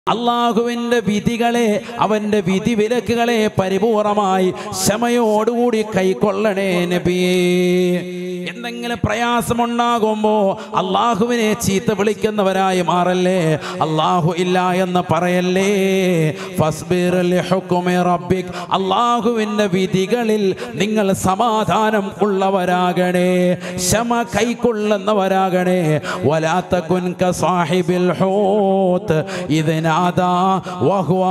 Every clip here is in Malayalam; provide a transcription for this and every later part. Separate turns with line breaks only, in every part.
അള്ളാഹുവിന്റെ വിധികളെ അവന്റെ വിധി വിലക്കുകളെ പരിപൂർണമായി ക്ഷമയോടുകൂടി കൈക്കൊള്ളണേ നബിയേ എന്തെങ്കിലും പ്രയാസമുണ്ടാകുമ്പോ അള്ളാഹുവിനെ ചീത്ത വിളിക്കുന്നവരായി മാറല്ലേ അള്ളാഹു ഇല്ല എന്ന് പറയല്ലേ ഫസ്ബിർ ലിഹുക്കുമി റബ്ബിക് അള്ളാഹുവിന്റെ വിധികളിൽ നിങ്ങൾ സമാധാനം ഉള്ളവരാകണേ ക്ഷമ കൈക്കൊള്ളുന്നവരാകണേ വലാത്തകുൻ കസാഹിബിൽ ഹൂത്ത് ഇതിനാദാ വഹുവ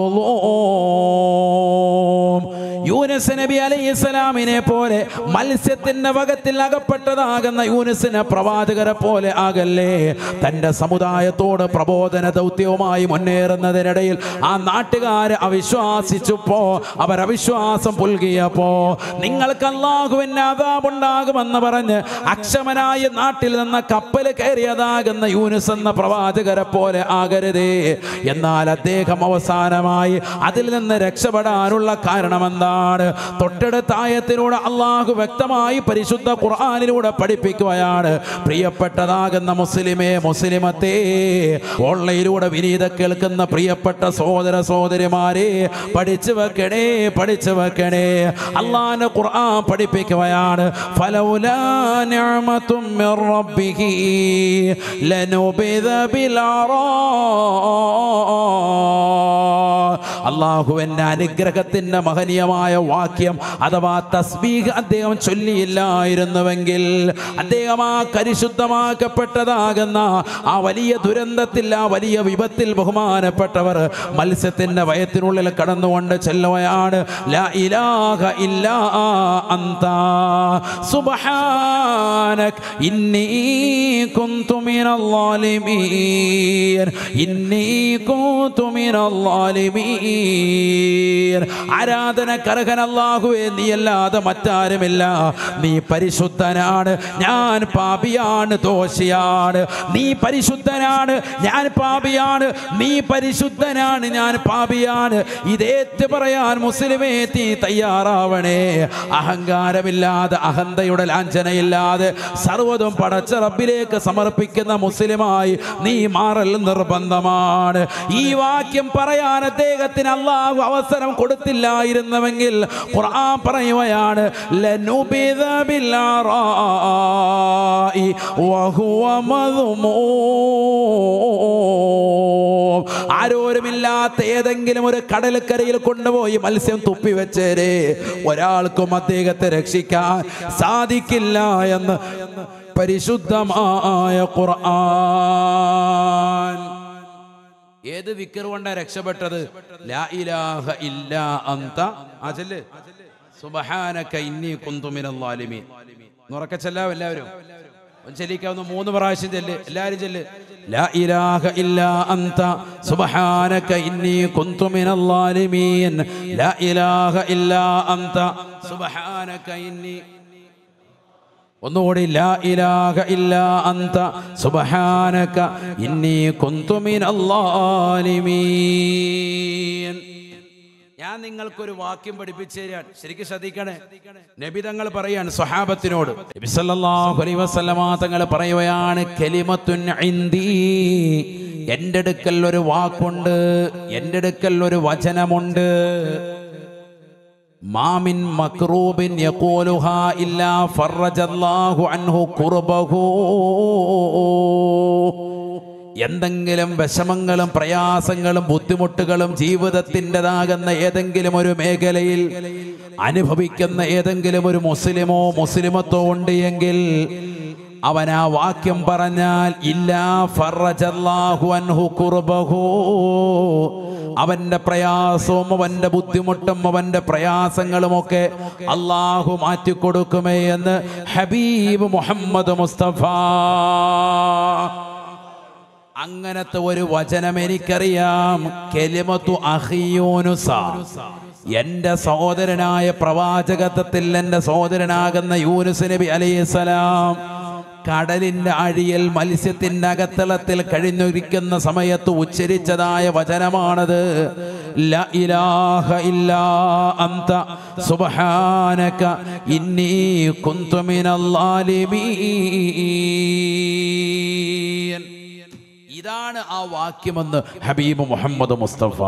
മക്ലൂം യൂനസ് നബി അലൈഹിസ്സലാമിനെ പോലെ മത്സ്യത്തിന്റെ വകത്തിൽ അകപ്പെട്ടതാകുന്ന യൂനസിനെ പ്രവാചകരെ പോലെ ആകല്ലേ തന്റെ സമുദായത്തോട് പ്രബോധന ദൗത്യവുമായി മുന്നേറുന്നതിനിടയിൽ ആ നാട്ടുകാര് അവിശ്വാസിച്ചപ്പോ അവർ അവിശ്വാസം പുൽകിയപ്പോ നിങ്ങൾക്ക് അള്ളാഹുവിന്റെ അതാപുണ്ടാകുമെന്ന് പറഞ്ഞ് അക്ഷമനായ നാട്ടിൽ നിന്ന് കപ്പൽ കയറിയതാകുന്ന യൂനുസ് എന്ന പ്രവാചകരെ പോലെ ആകരുതേ എന്നാൽ അദ്ദേഹം അവസാനമായി അതിൽ നിന്ന് രക്ഷപ്പെടാനുള്ള കാരണം എന്താണ് തൊട്ടടുത്ത ആയത്തിലൂടെ അള്ളാഹു വ്യക്തമായി പരിശുദ്ധ ഖുർആാനിലൂടെ പഠിപ്പിക്കുകയാണ് പ്രിയപ്പെട്ടതാകുന്ന മുസ്ലിമേ മുസ്ലിമത്തെ ഓൺലൈനിലൂടെ വിനീത കേൾക്കുന്ന പ്രിയപ്പെട്ട സഹോദര സഹോദരിമാരെ പഠിച്ചു വെക്കണേ പഠിച്ചു വെക്കണേ അള്ളാന്റെ ഖുർആൻ പഠിപ്പിക്കുകയാണ് ഫലൗലാ നിഅമത്തും മിർ റബ്ബിഹി ലനുബിദ ബിൽഅറാ അള്ളാഹുവിന്റെ അനുഗ്രഹത്തിന്റെ മഹനീയമായ വാക്യം അഥവാ തസ്ബീഹ് അദ്ദേഹം ചൊല്ലിയില്ലായിരുന്നുവെങ്കിൽ അദ്ദേഹം ആ പരിശുദ്ധമാക്കപ്പെട്ടതാകുന്ന ആ വലിയ ദുരന്തത്തിൽ ആ വലിയ വിപത്തിൽ ബഹുമാനപ്പെട്ടവർ മത്സ്യത്തിന്റെ വയത്തിനുള്ളിൽ കടന്നുകൊണ്ട് ചെല്ലുകയാണ് ലാ ഇലാഹ ഇല്ലാ അന്ത സുബ്ഹാനക് ഇന്നി കുന്തു മിനൽ ളാലിമീൻ ഇന്നി കുന്തു മിനൽ ളാലിമീൻ ആരാധന കരകൻ അല്ലാഹുവേ നീയല്ലാതെ മറ്റാരുമില്ല നീ പരിശുദ്ധനാണ് ഞാൻ പാപിയാണ് ദോഷിയാണ് നീ പരിശുദ്ധനാണ് ഞാൻ പാപിയാണ് നീ പരിശുദ്ധനാണ് ഞാൻ പാപിയാണ് ഇതേറ്റ് പറയാൻ മുസ്ലിമേ തീ തയ്യാറാവണേ അഹങ്കാരമില്ലാതെ അഹന്തയുടെ ലാഞ്ചനയില്ലാതെ സർവ്വതും പടച്ച റബ്ബിലേക്ക് സമർപ്പിക്കുന്ന മുസ്ലിമായി നീ മാറൽ നിർബന്ധമാണ് ഈ വാക്യം പറയാൻ അദ്ദേഹത്തിന് അള്ളാഹു അവസരം കൊടുത്തില്ലായിരുന്നുവെങ്കിൽ ഖുർആൻ പറയുകയാണ് ലനുബിദ ബിൽആറാഇ വഹുവ മദ്മൂം ആരോരുമില്ലാത്ത ഏതെങ്കിലും ഒരു കടൽക്കരയിൽ കൊണ്ടുപോയി മത്സ്യം തുപ്പി വെച്ചേരെ ഒരാൾക്കും അദ്ദേഹത്തെ രക്ഷിക്കാൻ സാധിക്കില്ല എന്ന് പരിശുദ്ധമായ ഖുർആൻ ഏത് വിക്കർ കൊണ്ടാ രക്ഷപ്പെട്ടത് ലാ ഇലാഹ ഇല്ലാ അന്ത ആ ചെല്ല് സുബ്ഹാനക ഇന്നി കുന്തു മിനൽ ളാലിമീൻ ഉറക്കെ ചെല്ലാവും എല്ലാവരും ഒന്ന് ചെല്ലിക്കാവുന്ന മൂന്ന് പ്രാവശ്യം ചെല്ല് എല്ലാവരും ചെല്ല് ലാ ഇലാഹ ഇല്ലാ അന്ത സുബ്ഹാനക ഇന്നി കുന്തു മിനൽ ളാലിമീൻ ലാ ഇലാഹ ഇല്ലാ അന്ത സുബ്ഹാനക ഇന്നി ഒന്നുകൂടി ലാ ഇലാഹ ഇല്ലാ അന്ത സുബ്ഹാനക ഇന്നി കുന്തു മിനൽ ളാലിമീൻ ഞാൻ നിങ്ങൾക്കൊരു വാക്യം പഠിപ്പിച്ചു തരാൻ ശരിക്കും ശ്രദ്ധിക്കണേ നബി തങ്ങൾ പറയാൻ സ്വഹാബത്തിനോട് നബി സല്ലല്ലാഹു അലൈഹി വസല്ലമ തങ്ങൾ പറയുകയാണ് കലിമത്തുൻ ഇൻദി എൻ്റെ അടുക്കൽ ഒരു വാക്കുണ്ട് എൻ്റെ അടുക്കൽ ഒരു വചനമുണ്ട് മാമിൻ മക്രൂബിൻ യഖൂലുഹാ ഇല്ലാ ഫറജല്ലാഹു അൻഹു കുർബഹു എന്തെങ്കിലും വിഷമങ്ങളും പ്രയാസങ്ങളും ബുദ്ധിമുട്ടുകളും ജീവിതത്തിൻ്റെതാകുന്ന ഏതെങ്കിലും ഒരു മേഖലയിൽ അനുഭവിക്കുന്ന ഏതെങ്കിലും ഒരു മുസ്ലിമോ മുസ്ലിമത്തോ ഉണ്ട് എങ്കിൽ അവൻ ആ വാക്യം പറഞ്ഞാൽ ഇല്ലാ ഫറജല്ലാഹു അൻഹു കുർബഹു അവന്റെ പ്രയാസവും അവന്റെ ബുദ്ധിമുട്ടും അവന്റെ പ്രയാസങ്ങളുമൊക്കെ അള്ളാഹു മാറ്റിക്കൊടുക്കുമേ എന്ന് ഹബീബ് മുഹമ്മദ് മുസ്തഫ അങ്ങനത്തെ ഒരു വചനം എനിക്കറിയാം കെലിമത്തു അഹിയൂനുസ എന്റെ സഹോദരനായ പ്രവാചകത്വത്തിൽ എന്റെ സഹോദരനാകുന്ന യൂനുസ് നബി അലൈഹിസ്സലാം കടലിന്റെ അഴിയൽ മത്സ്യത്തിന്റെ അകത്തളത്തിൽ കഴിഞ്ഞിരിക്കുന്ന സമയത്ത് ഉച്ചരിച്ചതായ വചനമാണത് ല ഇലാഹ ഇല്ലാ അന്ത സുബ്ഹാനക ഇന്നി കുന്തു മിനൽ ളാലിമീൻ ഇതാണ് ആ വാക്യമെന്ന് ഹബീബ് മുഹമ്മദ് മുസ്തഫ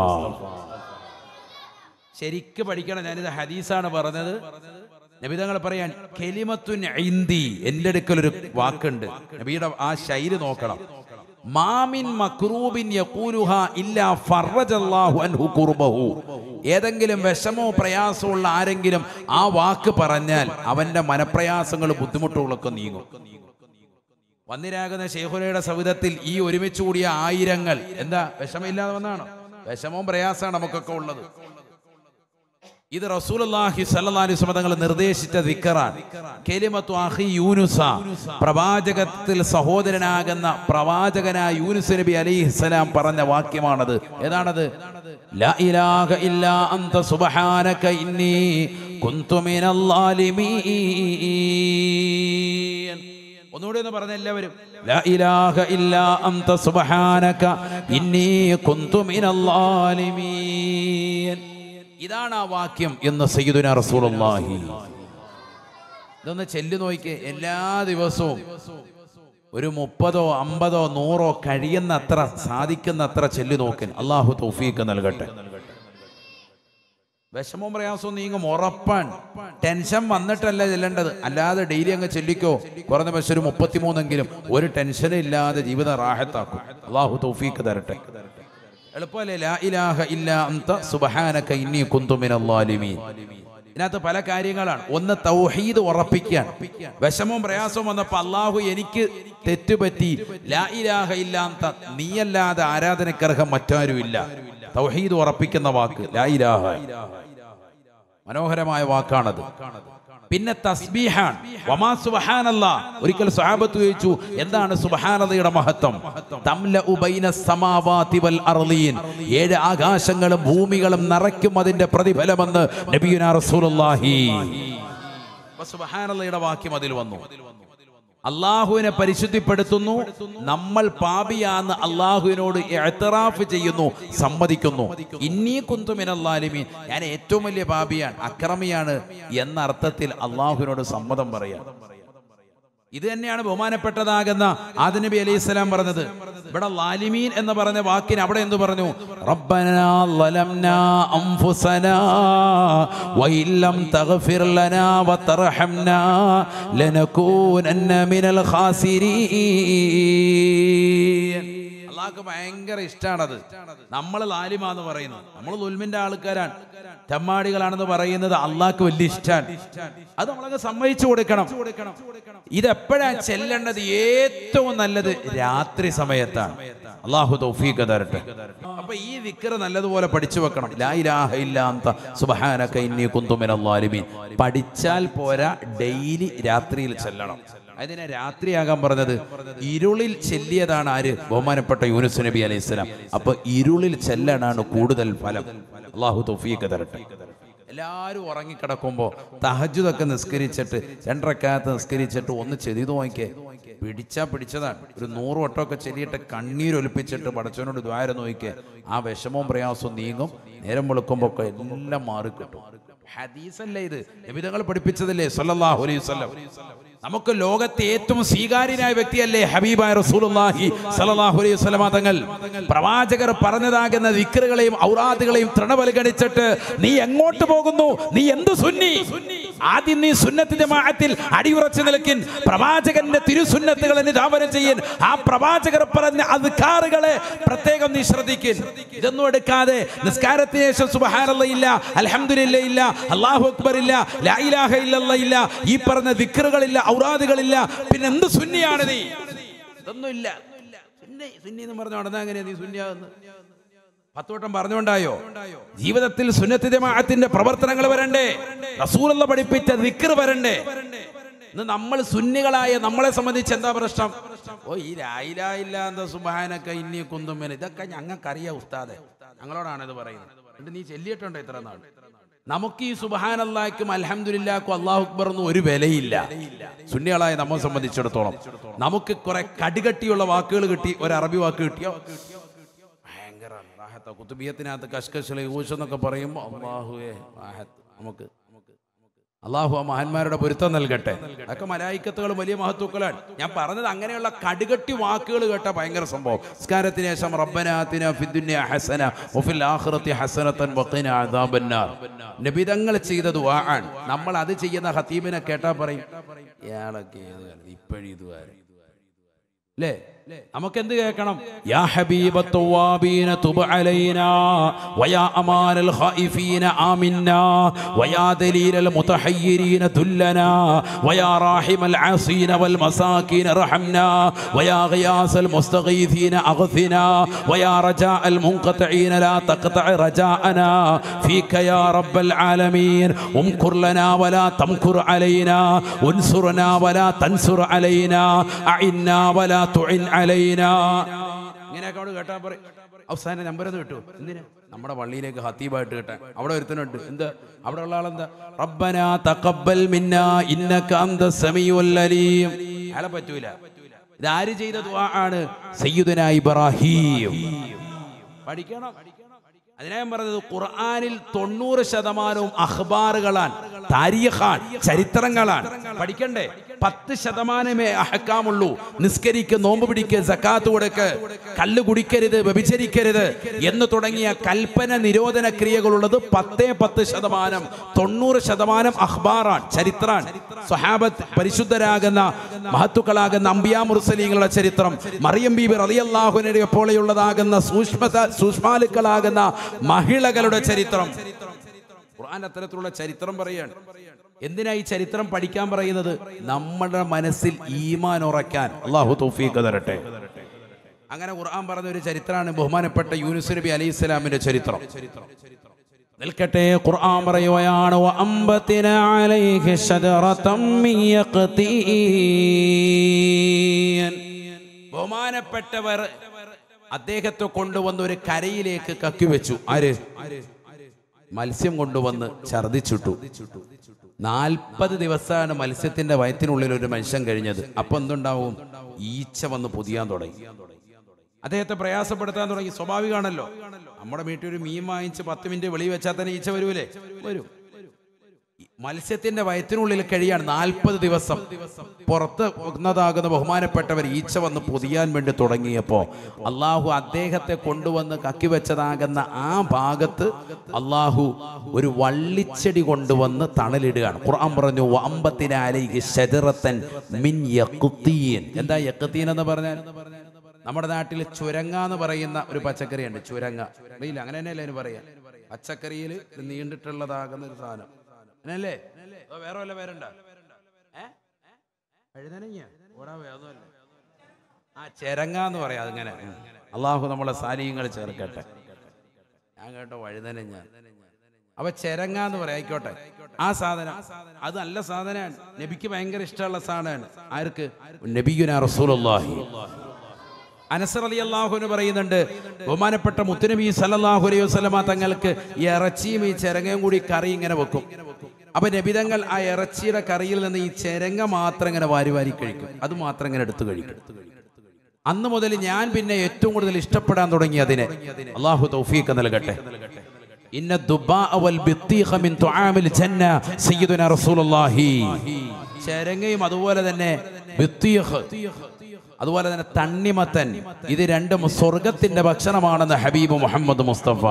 ശരിക്ക് പഠിക്കണം ഞാനിത് ഹദീസാണ് പറഞ്ഞത് നബിതങ്ങൾ പറയാൻ കെലിമത്തുൻ ഐന്തി എൻ്റെ അടുക്കൽ ഒരു വാക്കുണ്ട് നബിയുടെ ആ ശൈലി നോക്കണം മാമിൻ മക്രൂബിൻ യഖൂലുഹ ഇല്ലാ ഫറജല്ലാഹു അൻഹു കുർബഹു ഏതെങ്കിലും വിഷമോ പ്രയാസമോ ഉള്ള ആരെങ്കിലും ആ വാക്ക് പറഞ്ഞാൽ അവന്റെ മനപ്രയാസങ്ങൾ ബുദ്ധിമുട്ടുകളൊക്കെ നീങ്ങും വന്നിരാകുന്ന ശേഖുലയുടെ സവിധത്തിൽ ഈ ഒരുമിച്ച് കൂടിയ ആയിരങ്ങൾ എന്താ വിഷമില്ലാതെ വന്നാണോ വിഷമവും പ്രയാസമാണ് നമുക്കൊക്കെ ഉള്ളത് ഇത് റസൂലുള്ളാഹി സ്വല്ലല്ലാഹി അലൈഹി വസല്ലം തങ്ങൾ നിർദ്ദേശിച്ച ദിക്റാണ് കലിമത്തു അഖി യൂനുസ പ്രവാചകത്തിൽ സഹോദരനാകുന്ന പ്രവാചകനായ യൂനുസ് നബി അലൈഹിസ്സലാം പറഞ്ഞ വാക്യമാണത് ഏതാണത് ലാ ഇലാഹ ഇല്ലാ അന്ത സുബ്ഹാനക ഇന്നി കുന്തു മിനൽ ലാലിമീൻ ഒന്നുകൂടി ഒന്ന് പറഞ്ഞ എല്ലാവരും ലാ ഇലാഹ ഇല്ലാ അന്ത സുബ്ഹാനക ഇന്നി കുന്തു മിനൽ ലാലിമീൻ ഇതാണ് ആ വാക്യം എന്ന് സയ്യിദുന റസൂലുള്ളാഹി ഇതൊന്ന് ചെല്ലു നോക്കിക്കേ എല്ലാ ദിവസവും ഒരു മുപ്പതോ അമ്പതോ നൂറോ കഴിയുന്ന അത്ര സാധിക്കുന്ന അത്ര ചെല്ലു നോക്കൻ അള്ളാഹു തൗഫീക്ക് നൽകട്ടെ വിഷമവും പ്രയാസവും നീങ്ങും ഉറപ്പാൻ ടെൻഷൻ വന്നിട്ടല്ല ചെല്ലേണ്ടത് അല്ലാതെ ഡെയിലി അങ്ങ് ചെല്ലിക്കോ കുറഞ്ഞ പക്ഷെ ഒരു മുപ്പത്തിമൂന്നെങ്കിലും ഒരു ടെൻഷനും ഇല്ലാതെ ജീവിതം റാഹത്താക്കും അള്ളാഹു തൗഫീക്ക് തരട്ടെ എളുപ്പമല്ലേ ലാ ഇലാഹ ഇല്ല അന്ത സുബ്ഹാനക ഇന്നി കുന്തു മിനൽ ളാലിമീൻ ഇതിനകത്ത് പല കാര്യങ്ങളാണ് ഒന്ന് തൗഹീദ് ഉറപ്പിക്കാൻ വിഷമവും പ്രയാസവും വന്നപ്പോ അള്ളാഹു എനിക്ക് തെറ്റുപറ്റി ലാ ഇലാഹ ഇല്ല അന്ത നീയല്ലാതെ ആരാധനക്കർഹം മറ്റാരുമില്ല തൗഹീദ് ഉറപ്പിക്കുന്ന വാക്ക് ലാ ഇലാഹ മനോഹരമായ വാക്കാണത് പിന്നെ തസ്ബീഹാൻ വമാ സുബ്ഹാനല്ലാ ഒരിക്കൽ സ്വഹാബത്ത് ചോദിച്ചു എന്താണ് സുബ്ഹാനല്ലയുടെ മഹത്വം തംലഉ ബൈന സമാവാതി വൽ അർളീൻ ഏഴ് ആകാശങ്ങളും ഭൂമികളും നിറയ്ക്കും അതിന്റെ പ്രതിഫലമെന്ന് നബിയുനാ റസൂലുള്ളാഹി അപ്പൊ സുബ്ഹാനല്ലയുടെ വാക്യം അതിൽ വന്നു അള്ളാഹുവിനെ പരിശുദ്ധിപ്പെടുത്തുന്നു നമ്മൾ പാപിയാന്ന് അള്ളാഹുവിനോട് എഴുത്തറാഫ് ചെയ്യുന്നു സമ്മതിക്കുന്നു ഇന്നീ കുന്തുമിനല്ലാലിമീൻ ഞാൻ ഏറ്റവും വലിയ പാപിയാണ് അക്രമിയാണ് എന്ന അർത്ഥത്തിൽ അള്ളാഹുവിനോട് സമ്മതം പറയാം ഇത് തന്നെയാണ് ബഹുമാനപ്പെട്ടതാകുന്ന ആദ നബി അലൈഹി സ്വലാം പറഞ്ഞത് ഇവിടെ ലാലിമീൻ എന്ന് പറഞ്ഞ വാക്കിന് അവിടെ എന്ത് പറഞ്ഞു റബ്ബനാ ളലംനാ അൻഫുസനാ വഇല്ലം തഗ്ഫിർ ലനാ വതർഹംനാ ലനകൂനന്ന മിനൽ ഖാസിരീൻ അള്ളാഹ്ക്ക് ഭയങ്കര ഇഷ്ടമാണത് നമ്മൾ ലാലിമാന്ന് പറയുന്നത് നമ്മൾ ഉൽമിന്റെ ആൾക്കാരാണ് തെമ്മാടികളാണെന്ന് പറയുന്നത് അള്ളാഹ്ക്ക് വലിയ ഇഷ്ടമാണ് അത് നമ്മളങ്ങ് സമ്മതിച്ചു കൊടുക്കണം ഇതെപ്പോഴാ ചെല്ലേണ്ടത് ഏറ്റവും നല്ലത് രാത്രി സമയത്താണ് അള്ളാഹു തൗഫീഖ് തരട്ടെ അപ്പൊ ഈ വിക്കറ് നല്ലതുപോലെ പഠിച്ചു വെക്കണം ലാ ഇലാഹ ഇല്ലാത്ത സുബ്ഹാനക ഇന്നി കുന്തു മിനൽ ളാലിമീൻ പഠിച്ചാൽ പോരാ ഡെയിലി രാത്രിയിൽ ചെല്ലണം അതിനെ രാത്രിയാകാൻ പറഞ്ഞത് ഇരുളിൽ ചെല്ലിയതാണ് ആര് ബഹുമാനപ്പെട്ട യൂനുസ് നബി അലൈഹി സ്വലാം അപ്പൊ ഇരുളിൽ ചെല്ലാനാണ് കൂടുതൽ ഫലം അള്ളാഹു തൗഫീഖ് തരട്ടെ എല്ലാവരും ഉറങ്ങിക്കിടക്കുമ്പോൾ തഹജുദൊക്കെ നിസ്കരിച്ചിട്ട് രണ്ടരക്കാലത്ത് നിസ്കരിച്ചിട്ട് ഒന്ന് ചെതിത് നോക്കിയേ പിടിച്ചാ പിടിച്ചതാണ് ഒരു നൂറ് വട്ടമൊക്കെ ചെല്ലിയിട്ട് കണ്ണീരൊലിപ്പിച്ചിട്ട് പടച്ചവനോട് ദ്വാരം നോക്കിയേ ആ വിഷമവും പ്രയാസവും നീങ്ങും നേരം വെളുക്കുമ്പോൾ ഒക്കെ എല്ലാം മാറിക്കിട്ടും ഹദീസല്ലേ ഇത് നബിതങ്ങൾ പഠിപ്പിച്ചതല്ലേ സല്ലല്ലാഹു അലൈഹി വസല്ലം നമുക്ക് ലോകത്തെ ഏറ്റവും സ്വീകാര്യനായ വ്യക്തിയല്ലേ ഹബീബായ റസൂലുള്ളാഹി സല്ലല്ലാഹു അലൈഹി വസല്ലമ തങ്ങൾ പ്രവാചകർ പറഞ്ഞതാകുന്ന ദിക്റുകളെയും ഔറാദുകളെയും തൃണവൽഗണിച്ചിട്ട് നീ എങ്ങോട്ട് പോകുന്നു നീ എന്ത് സുന്നി ആദ്യം നീ സുന്നത്ത് ജമാഅത്തിൽ അടിയുറച്ചു നിൽക്കിൻ പ്രവാചകന്റെ തിരുസുന്നത്തുകളെ നിധാപനം ചെയ്യൻ ആ പ്രവാചകർ പറഞ്ഞ അദ്കാറുകളെ പ്രത്യേകം നീ ശ്രദ്ധിക്കിൻ ഇതൊന്നും എടുക്കാതെ നിസ്കാരത്തിന് ശേഷം സുബ്ഹാനല്ലാ ഇല്ല അൽഹംദുലില്ലാ ഇല്ല അല്ലാഹു അക്ബർ ഇല്ല ലാ ഇലാഹ ഇല്ലല്ലാ ഇല്ല ഈ പറഞ്ഞ ദിക്റുകളില്ല ഔറാദുകളില്ല പിന്നെ എന്ത് സുന്നിയാണ് നീ ഇതൊന്നും ഇല്ല സുന്നി സുന്നി എന്ന് പറഞ്ഞു നടന്നാ എങ്ങനെയാ നീ സുന്നിയാകുന്നത് പത്ത് വട്ടം പറഞ്ഞുകൊണ്ടായോ ജീവിതത്തിൽ സുന്നത്ത് ജമാഅത്തിന്റെ പ്രവർത്തനങ്ങൾ വരണ്ടേ റസൂലുള്ള പഠിപ്പിച്ച ദിക്ർ വരണ്ടേ ഇന്ന് നമ്മൾ സുന്നികളായ നമ്മളെ സംബന്ധിച്ച് എന്താ പ്രശ്നം ഓ ഈ രായില്ല എന്താ സുബാനൊക്കെ ഇനി കുന്തുമ്മൻ ഇതൊക്കെ ഞങ്ങൾക്കറിയാം ഉസ്താദെ ഞങ്ങളോടാണ് ഇത് പറയുന്നത് എന്നിട്ട് നീ ചെല്ലിയിട്ടുണ്ടോ ഇത്ര നാൾ നമുക്ക് ഈ സുബഹാനല്ലാക്കും അൽഹംദുലില്ലാക്കും അള്ളാഹു അക്ബർ ഒന്നും ഒരു വിലയില്ല സുന്നികളായ നമ്മെ സംബന്ധിച്ചിടത്തോളം നമുക്ക് കുറെ കടികട്ടിയുള്ള വാക്കുകൾ കിട്ടി ഒരു അറബി വാക്ക് കിട്ടിയോ ഭയങ്കര റാഹത്ത കുത്തുബിയത്തിനകത്ത് കഷ്കശില ഊശ് എന്നൊക്കെ പറയുമ്പോൾ അള്ളാഹുവേ റാഹത്ത് നമുക്ക് നമുക്ക് അള്ളാഹു ആ മഹാന്മാരുടെ പൊരുത്തം നൽകട്ടെ അതൊക്കെ മലായിക്കത്തുകൾ വലിയ മഹത്വക്കളാണ് ഞാൻ പറഞ്ഞത് അങ്ങനെയുള്ള കടുകട്ടി വാക്കുകൾ കേട്ട ഭയങ്കര സംഭവം സ്കാരത്തിന് ശേഷം റബ്ബനാത്തിന ഫിദ്ദുന്യ ഹസന വഫിൽ ആഖിറത്തി ഹസനത്തൻ വഖിന അദാബന്നാർ നബിതങ്ങൾ ചെയ്ത ദുആആൻ നമ്മൾ അത് ചെയ്യുന്ന ഹത്തീബിനെ കേട്ടാ പറയും ഇയാളൊക്കെ ഏത് കാലത്ത് ഇപ്പഴി ഇതുവരെ അല്ലേ നമുക്ക് എന്ത് കേൾക്കണം യാ ഹബീബ തവ്വാബീന തുബ് അലൈനാ വയാ അമാനൽ ഖായിഫീന ആമിന്നാ വയാ ദലീലൽ മുതഹയ്യിരീന ദുല്ലനാ വയാ റാഹിമൽ ആസീന വൽ മസാകീന റഹംനാ വയാ ഗിയാസൽ മുസ്തഗീഥീന അഗ്ഥിനാ വയാ റജാഅൽ മുൻഖതഈന ലാ തഖ്തഅ റജാഅനാ ഫീക യാ റബ്ബൽ ആലമീൻ ഉംകുർ ലനാ വലാ തംകുർ അലൈനാ ഉൻസുർനാ വലാ തൻസുർ അലൈനാ അഇന്നാ വലാ തുഇൻ അലൈനാ ഇങ്ങനെയൊക്കെ അവിടെ കേട്ടാ പറയും അവസാന നമ്പർ ഒന്ന് കിട്ടും എന്തിനാ നമ്മുടെ പള്ളിയിലേക്ക് ഹത്തീബായിട്ട് കേട്ടാ അവിടെ ഒരുത്തനുണ്ട് എന്ത് അവിടെ ഉള്ള ആളെന്താ റബ്ബനാ തഖബ്ബൽ മിന്നാ ഇന്നക അന്ത സമീഉൽ അലീം അയാളെ പറ്റൂല ഇത് ആര് ചെയ്ത ദുആ ആണ് സയ്യിദുനാ ഇബ്രാഹിം പഠിക്കണം അതിനാ ഞാൻ പറഞ്ഞത് ഖുർആനിൽ തൊണ്ണൂറ് ശതമാനവും അഖ്ബാറുകളാണ് താരീഖാൻ ചരിത്രങ്ങളാണ് പഠിക്കണ്ടേ പത്ത് ശതമാനമേ അഹക്കാമുള്ളൂ നിസ്കരിക്ക് നോമ്പ് പിടിക്ക് സക്കാത്ത് കൊടുക്ക് കല്ല് കുടിക്കരുത് വ്യഭിചരിക്കരുത് എന്ന് തുടങ്ങിയ കൽപ്പന നിരോധന ക്രിയകളുള്ളത് പത്തേ പത്ത് ശതമാനം തൊണ്ണൂറ് ശതമാനം അഖ്ബാറാണ് ചരിത്രാൻ സ്വഹാബത്ത് പരിശുദ്ധരാകുന്ന മഹത്തുക്കളാകുന്ന അംബിയാ മുർസലീങ്ങളുടെ ചരിത്രം മറിയം ബീബി റളിയല്ലാഹുവിനെ പോലെയുള്ളതാകുന്ന സൂക്ഷ്മ സൂക്ഷ്മാലുക്കളാകുന്ന മഹിളകളുടെ ചരിത്രം ഖുർആൻ അത്തരത്തിലുള്ള ചരിത്രം പറയാണ് എന്തിനാ ഈ ചരിത്രം പഠിക്കാൻ പറയുന്നത് നമ്മുടെ മനസ്സിൽ ഈമാൻ ഉറക്കാൻ അള്ളാഹു തൗഫീഖ് തരട്ടെ അങ്ങനെ ഖുർആൻ പറഞ്ഞ ഒരു ചരിത്രമാണ് ബഹുമാനപ്പെട്ട യൂനുസ് നബി അലൈഹി സ്വലാമിന്റെ ചരിത്രം നിൽക്കട്ടെ ഖുർആൻ പറയുകയാണ് വഅംബതിന അലൈഹി ശജറതം മിൻ യഖ്തീൻ ബഹുമാനപ്പെട്ടവർ അദ്ദേഹത്തെ കൊണ്ടുവന്ന് ഒരു കരയിലേക്ക് കക്കി വെച്ചു ആര് മത്സ്യം കൊണ്ടുവന്ന് ഛർദിച്ചിട്ടു നാൽപ്പത് ദിവസമാണ് മത്സ്യത്തിന്റെ വയറ്റിനുള്ളിൽ ഒരു മനുഷ്യൻ കഴിഞ്ഞത് അപ്പൊ എന്തുണ്ടാവും ഈച്ച വന്ന് പുതിയാൻ തുടങ്ങി അദ്ദേഹത്തെ പ്രയാസപ്പെടുത്താൻ തുടങ്ങി സ്വാഭാവികമാണല്ലോ നമ്മുടെ വീട്ടിൽ ഒരു മീൻ വാങ്ങിച്ച് പത്ത് മിനിറ്റ് വെളി വെച്ചാൽ തന്നെ ഈച്ച വരൂലേ വരും മത്സ്യത്തിന്റെ വയറ്റിനുള്ളിൽ കഴിയാണ് നാൽപ്പത് ദിവസം പുറത്ത് വന്നതാകുന്ന ബഹുമാനപ്പെട്ടവർ ഈച്ച വന്ന് പൊതിയാൻ വേണ്ടി തുടങ്ങിയപ്പോൾ അള്ളാഹു അദ്ദേഹത്തെ കൊണ്ടുവന്ന് കക്കി വെച്ചതാകുന്ന ആ ഭാഗത്ത് അള്ളാഹു ഒരു വള്ളിച്ചെടി കൊണ്ടുവന്ന് തണലിടുകയാണ് ഖുർആൻ പറഞ്ഞു വമ്പത്തിനാലേക്ക് ശജറത്തൻ മിൻ യഖ്തീൻ എന്താ യഖ്തീൻ എന്ന് പറഞ്ഞാൽ നമ്മുടെ നാട്ടിൽ ചുരങ്ങ എന്ന് പറയുന്ന ഒരു പച്ചക്കറിയുണ്ട് ചുരങ്ങ അറിയില്ല അങ്ങനെ തന്നെയല്ലേ അതിന് പറയാ പച്ചക്കറിയിൽ നീണ്ടിട്ടുള്ളതാകുന്ന ഒരു സാധനം അങ്ങനല്ലേ അതോ വേറെ വല്ല പേരുണ്ടോ ഏ എഴുതനങ്ങ ഓടാ വേദമല്ല ആ ചെരങ്ങ എന്ന് പറയാം അതിങ്ങനെ ഉം. അള്ളാഹു നമ്മളെ സാലിയങ്ങൾ ചേർക്കട്ടെ ഞാൻ കേട്ടോ വഴുതനഞ്ഞ അപ്പൊ ചെരങ്ങ എന്ന് പറയാം ആയിക്കോട്ടെ ആ സാധനം അത് നല്ല സാധനമാണ് നബിക്ക് ഭയങ്കര ഇഷ്ടമുള്ള സാധനമാണ് ആർക്ക് നബിയുന റസൂലുള്ളാഹി അനസർ അലി അള്ളാഹുവിന് പറയുന്നുണ്ട് ബഹുമാനപ്പെട്ട മുത്തുനബി സല്ലല്ലാഹു അലൈഹി വസല്ലമ തങ്ങൾക്ക് ഈ ഇറച്ചിയും ഈ ചെരങ്ങയും കൂടി കറി ഇങ്ങനെ വെക്കും അപ്പൊ നബിതങ്ങൾ ആ ഇറച്ചിയുടെ കറിയിൽ നിന്ന് ഈ ചെരങ്ങ മാത്രം ഇങ്ങനെ വാരി വാരി കഴിക്കും അത് മാത്രം ഇങ്ങനെ എടുത്തു കഴിക്കും അന്ന് മുതൽ ഞാൻ പിന്നെ ഏറ്റവും കൂടുതൽ ഇഷ്ടപ്പെടാൻ തുടങ്ങി അതിനെ അള്ളാഹു തൗഫീഖ് നൽകട്ടെ ഇന്ന ദുബാഅ വൽ ബിത്തീഖ മിൻ തുആമിൽ ജന്ന സയ്യിദുനാ റസൂലുള്ളാഹി ചെരങ്ങയും അതുപോലെ തന്നെ ബിത്തീഖ് അതുപോലെ തന്നെ തണ്ണിമത്തൻ ഇത് രണ്ടും സ്വർഗത്തിന്റെ ഭക്ഷണമാണെന്ന് ഹബീബ് മുഹമ്മദ് മുസ്തഫ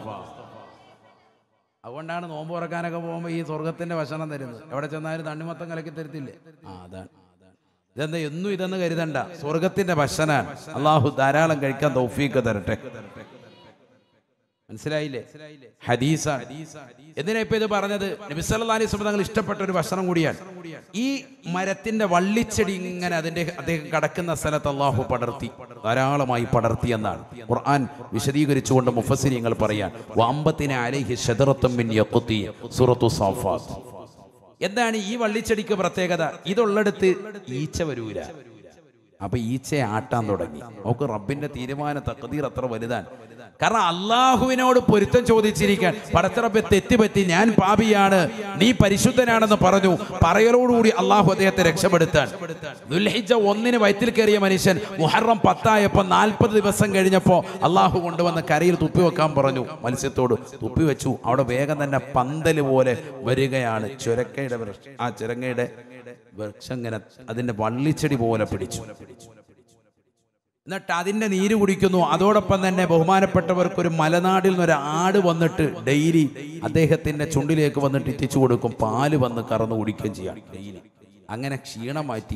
അതുകൊണ്ടാണ് നോമ്പ് തുറക്കാനൊക്കെ പോകുമ്പോൾ ഈ സ്വർഗത്തിന്റെ ഭക്ഷണം തരുന്നത് എവിടെ ചെന്നാലും തണ്ണിമത്തം കലക്കി തരത്തില്ലേ ആ അതാണ് ഇതെന്താ എന്നും ഇതെന്ന് കരുതണ്ട സ്വർഗത്തിന്റെ ഭക്ഷണാണ് അള്ളാഹു ധാരാളം കഴിക്കാൻ തൗഫീക്ക് തരട്ടെ മനസ്സിലായില്ലേ ഹദീസ എന്തിനാ ഇപ്പൊ ഇത് പറഞ്ഞത് നബിസല്ലാ അലൈഹി സ്വലം തങ്ങൾ ഇഷ്ടപ്പെട്ട ഒരു ഭക്ഷണം കൂടിയാണ് ഈ മരത്തിന്റെ വള്ളിച്ചെടി ഇങ്ങനെ അതിന്റെ അദ്ദേഹം കടക്കുന്ന സ്ഥലത്ത് അള്ളാഹു പടർത്തി ധാരാളമായി പടർത്തി എന്നാണ് ഖുർആൻ വിശദീകരിച്ചുകൊണ്ട് മുഫസിരിങ്ങൾ പറയാൻ വാമ്പത്തിനെ അലൈഹി ഷദറത്തും മിൻ യഖ്തി സൂറത്തു സാഫാത്ത് എന്താണ് ഈ വള്ളിച്ചെടിക്ക് പ്രത്യേകത ഇതുള്ളിടത്ത് ഈച്ച വരൂല അപ്പൊ ഈച്ചയെ ആട്ടാൻ തുടങ്ങി നമുക്ക് റബ്ബിന്റെ തീരുമാന തക്കതീർ അത്ര വലുതാണ് കാരണം അള്ളാഹുവിനോട് പൊരുത്തം ചോദിച്ചിരിക്കാൻ പടച്ചറബെ തെറ്റുപറ്റി ഞാൻ പാപിയാണ് നീ പരിശുദ്ധനാണെന്ന് പറഞ്ഞു പറയലോടുകൂടി അള്ളാഹു അദ്ദേഹത്തെ രക്ഷപ്പെടുത്താൻ ദുൽഹിജ ഒന്നിന് വയറ്റിൽ കയറിയ മനുഷ്യൻ മുഹറം പത്തായപ്പോ നാൽപ്പത് ദിവസം കഴിഞ്ഞപ്പോ അള്ളാഹു കൊണ്ടുവന്ന് കരയിൽ തുപ്പി വെക്കാൻ പറഞ്ഞു മത്സ്യത്തോട് തുപ്പി വെച്ചു അവിടെ വേഗം തന്നെ പന്തല് പോലെ വരികയാണ് ചുരക്കയുടെ വൃക്ഷ- ആ ചുരങ്ങയുടെ വൃക്ഷം ഇങ്ങനെ അതിന്റെ വള്ളിച്ചെടി പോലെ പിടിച്ചു എന്നിട്ട് അതിന്റെ നീര് കുടിക്കുന്നു അതോടൊപ്പം തന്നെ ബഹുമാനപ്പെട്ടവർക്ക് ഒരു മലനാടിൽ നിന്ന് ഒരു ആട് വന്നിട്ട് ഡെയിലി അദ്ദേഹത്തിന്റെ ചുണ്ടിലേക്ക് വന്നിട്ട് എത്തിച്ചു കൊടുക്കും പാല് വന്ന് കറന്നു കുടിക്കുകയും ചെയ്യാം ഡെയിലി അങ്ങനെ ക്ഷീണം മാറ്റി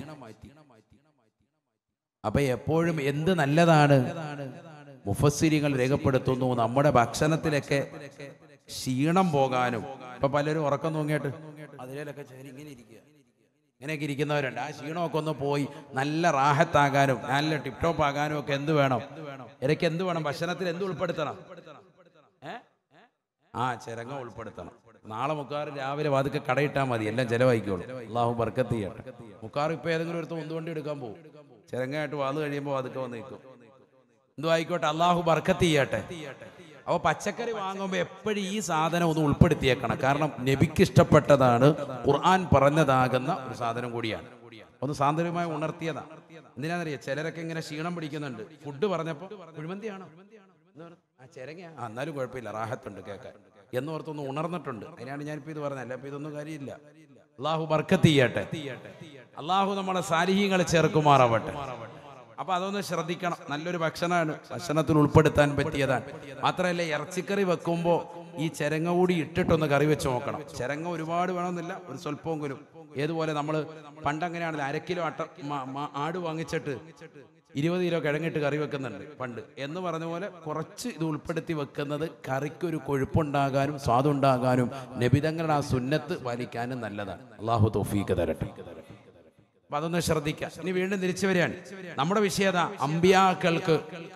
അപ്പൊ എപ്പോഴും എന്ത് നല്ലതാണ് മുഫസ്സിരികൾ രേഖപ്പെടുത്തുന്നു നമ്മുടെ ഭക്ഷണത്തിലൊക്കെ ക്ഷീണം പോകാനും ഇപ്പൊ പലരും ഉറക്കം തൂങ്ങിയിട്ട് അതിലൊക്കെ ചേരി ഇങ്ങനെ ഇരിക്കുക ഇങ്ങനെയൊക്കെ ഇരിക്കുന്നവരുണ്ട് ആ ക്ഷീണമൊക്കെ ഒന്ന് പോയി നല്ല റാഹത്താകാനും നല്ല ടിപ് ടോപ്പ് ആകാനും ഒക്കെ എന്ത് വേണം ഇടയ്ക്ക് എന്ത് വേണം ഭക്ഷണത്തിൽ എന്ത് ഉൾപ്പെടുത്തണം ഏ? ആ ചിരങ്ങ ഉൾപ്പെടുത്തണം നാളെ മുക്കാറ് രാവിലെ വാതുക്കെ കടയിട്ടാൽ മതി എല്ലാം ചെലവായിക്കോളും അള്ളാഹു ബർക്കത്ത് ചെയ്യട്ടെ മുക്കാറ് ഇപ്പൊ ഏതെങ്കിലും ഒരുത്ത് ഉന്തുവണ്ടി എടുക്കാൻ പോകും ചിരങ്ങയായിട്ട് വാത് കഴിയുമ്പോൾ വാതുക്കെ വന്ന് നിൽക്കും എന്തോ ആയിക്കോട്ടെ അള്ളാഹു ബർക്കത്ത് ചെയ്യട്ടെ അപ്പോൾ പച്ചക്കറി വാങ്ങുമ്പോൾ എപ്പോഴും ഈ സാധനം ഒന്ന് ഉൾപ്പെടുത്തിയേക്കണം കാരണം നബിക്ക് ഇഷ്ടപ്പെട്ടതാണ് ഖുർആൻ പറഞ്ഞതാകുന്ന ഒരു സാധനം കൂടിയാണ് ഒന്ന് സാന്ദര്യമായി ഉണർത്തിയതാ എന്തിനാണെന്നറിയാം ചിലരൊക്കെ ഇങ്ങനെ ക്ഷീണം പിടിക്കുന്നുണ്ട് ഫുഡ് പറഞ്ഞപ്പോൾ കുഴിമന്തിയാണോ എന്ന് പറഞ്ഞു, ആ ചിരങ്ങ ആ എന്നാലും കുഴപ്പമില്ല റാഹത്തുണ്ട് കേൾക്കാൻ എന്നോർത്തൊന്ന് ഉണർന്നിട്ടുണ്ട് അതിനാണ് ഞാനിപ്പോൾ ഇത് പറഞ്ഞത് അല്ല അപ്പോൾ ഇതൊന്നും കാര്യമില്ല അള്ളാഹു ബർക്കത്ത് ചെയ്യട്ടെ അള്ളാഹു നമ്മളെ സാലിഹ്യങ്ങളെ ചേർക്കുമാറാവട്ടെ അപ്പൊ അതൊന്ന് ശ്രദ്ധിക്കണം നല്ലൊരു ഭക്ഷണമാണ് ഭക്ഷണത്തിൽ ഉൾപ്പെടുത്താൻ പറ്റിയതാണ് മാത്രമല്ല ഇറച്ചിക്കറി വെക്കുമ്പോൾ ഈ ചിരങ്ങ കൂടി ഇട്ടിട്ടൊന്ന് കറി വെച്ച് നോക്കണം ചിരങ്ങ ഒരുപാട് വേണമെന്നില്ല ഒരു സ്വല്പമെങ്കിലും ഏതുപോലെ നമ്മൾ പണ്ട് അങ്ങനെയാണല്ലോ അര കിലോ അട്ട മ- മ- ആട് വാങ്ങിച്ചിട്ട് ഇരുപത് കിലോ കിഴങ്ങിട്ട് കറി വെക്കുന്നുണ്ട് പണ്ട് എന്ന് പറഞ്ഞ പോലെ കുറച്ച് ഇത് ഉൾപ്പെടുത്തി വെക്കുന്നത് കറിക്കൊരു കൊഴുപ്പുണ്ടാകാനും സ്വാദുണ്ടാകാനും നബിതങ്ങളുടെ ആ സുന്നത്ത് പാലിക്കാനും നല്ലതാണ് അള്ളാഹു തോഫീക്ക് തരട്ടെ അപ്പൊ അതൊന്ന് ശ്രദ്ധിക്കാം ഇനി വീണ്ടും തിരിച്ചു വരികയാണ് നമ്മുടെ വിഷയത അമ്പിയാക്കൾക്ക്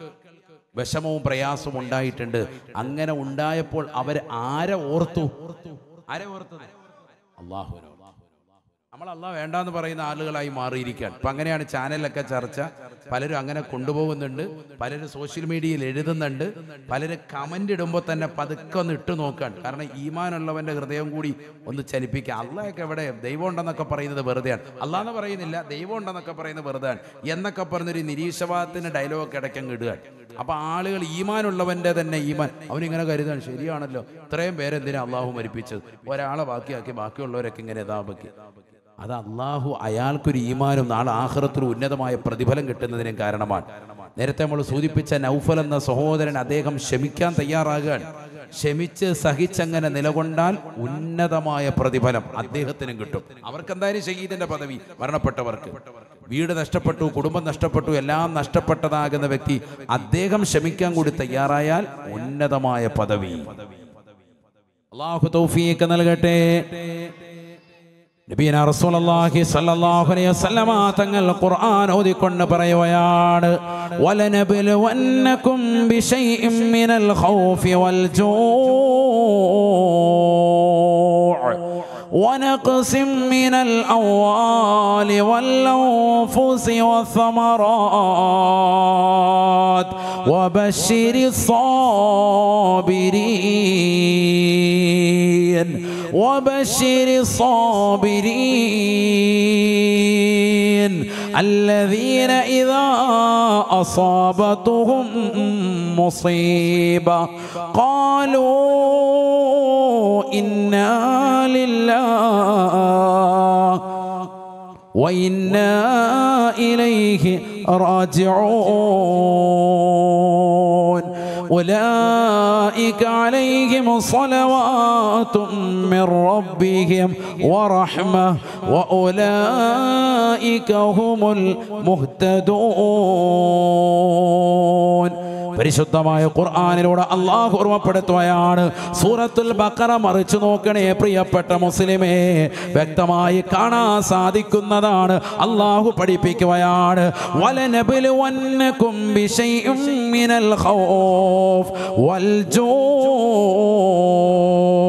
വിഷമവും പ്രയാസവും ഉണ്ടായിട്ടുണ്ട് അങ്ങനെ ഉണ്ടായപ്പോൾ അവർ ആരെ ഓർത്തു ആരെ ഓർത്തു അള്ളാഹുവിനോ നമ്മൾ അള്ളാഹ് വേണ്ടാന്ന് പറയുന്ന ആളുകളായി മാറിയിരിക്കുകയാണ് ഇപ്പൊ അങ്ങനെയാണ് ചാനലിലൊക്കെ ചർച്ച പലരും അങ്ങനെ കൊണ്ടുപോകുന്നുണ്ട് പലരും സോഷ്യൽ മീഡിയയിൽ എഴുതുന്നുണ്ട് പലരും കമന്റ് ഇടുമ്പോൾ തന്നെ പതുക്കെ ഒന്ന് ഇട്ട് നോക്കാൻ കാരണം ഈമാനുള്ളവന്റെ ഹൃദയം കൂടി ഒന്ന് ചലിപ്പിക്കുക അള്ളാഹൊക്കെ എവിടെ ദൈവം ഉണ്ടെന്നൊക്കെ പറയുന്നത് വെറുതെയാണ് അള്ളാന്ന് പറയുന്നില്ല ദൈവം ഉണ്ടെന്നൊക്കെ പറയുന്നത് വെറുതെയാണ് എന്നൊക്കെ പറഞ്ഞൊരു നിരീക്ഷവാദത്തിന് ഡയലോഗ് ഇടയ്ക്കങ്ങ് ഇടുകയാണ് അപ്പൊ ആളുകൾ ഈമാനുള്ളവന്റെ തന്നെ ഈമാൻ അവനിങ്ങനെ കരുതാണ് ശരിയാണല്ലോ ഇത്രയും പേരെന്തിനാ അള്ളാഹു മരിപ്പിച്ചത് ഒരാളെ ബാക്കിയാക്കി ബാക്കിയുള്ളവരൊക്കെ ഇങ്ങനെ യഥാപക്കി അത് അള്ളാഹു അയാൾക്കൊരു ഈമാനും നാളെ ആഹ്റത്തിൽ ഉന്നതമായ പ്രതിഫലം കിട്ടുന്നതിനും കാരണമാണ് നേരത്തെ നമ്മൾ സൂചിപ്പിച്ച നൗഫൽ എന്ന സഹോദരൻ അദ്ദേഹം ക്ഷമിക്കാൻ തയ്യാറാകാൻ ക്ഷമിച്ച് സഹിച്ചങ്ങനെ നിലകൊണ്ടാൽ ഉന്നതമായ പ്രതിഫലം അദ്ദേഹത്തിനും കിട്ടും അവർക്ക് എന്തായാലും ഷഹീദിന്റെ പദവി മരണപ്പെട്ടവർക്ക് വീട് നഷ്ടപ്പെട്ടു കുടുംബം നഷ്ടപ്പെട്ടു എല്ലാം നഷ്ടപ്പെട്ടതാകുന്ന വ്യക്തി അദ്ദേഹം ക്ഷമിക്കാൻ കൂടി തയ്യാറായാൽ ഉന്നതമായ പദവി അള്ളാഹു തൗഫീഖ് നൽകട്ടെ നബീന റസൂലുള്ളാഹി സ്വല്ലല്ലാഹു അലൈഹി വസല്ലമ തങ്ങൾ ഖുർആൻ ഓതിക്കൊണ്ട് പറയുകയാണ് വലനബ്ലുവന്നകും ബിശൈഇൻ മിനൽ ഖൗഫി വൽ ജൂഅ് ونقص من الأموال والأنفس والثمرات وبشر الصابرين وبشر الصابرين الذين إذا أصابتهم مصيبة قالوا إنا لله وإنا إليه راجعون أولئك عليهم صلوات من ربهم ورحمة وأولئك هم المهتدون പരിശുദ്ധമായ ഖുർആാനിലൂടെ അള്ളാഹു ഓർമ്മപ്പെടുത്തുകയാണ് സൂറത്തുൽ ബക്കറ മറിച്ചു നോക്കണേ പ്രിയപ്പെട്ട മുസ്ലിമേ വ്യക്തമായി കാണാൻ സാധിക്കുന്നതാണ് അള്ളാഹു പഠിപ്പിക്കുകയാണ് വലനബലുവന്നകും ബിശൈഇം മിനൽ ഖൗഫ് വൽ ജൂ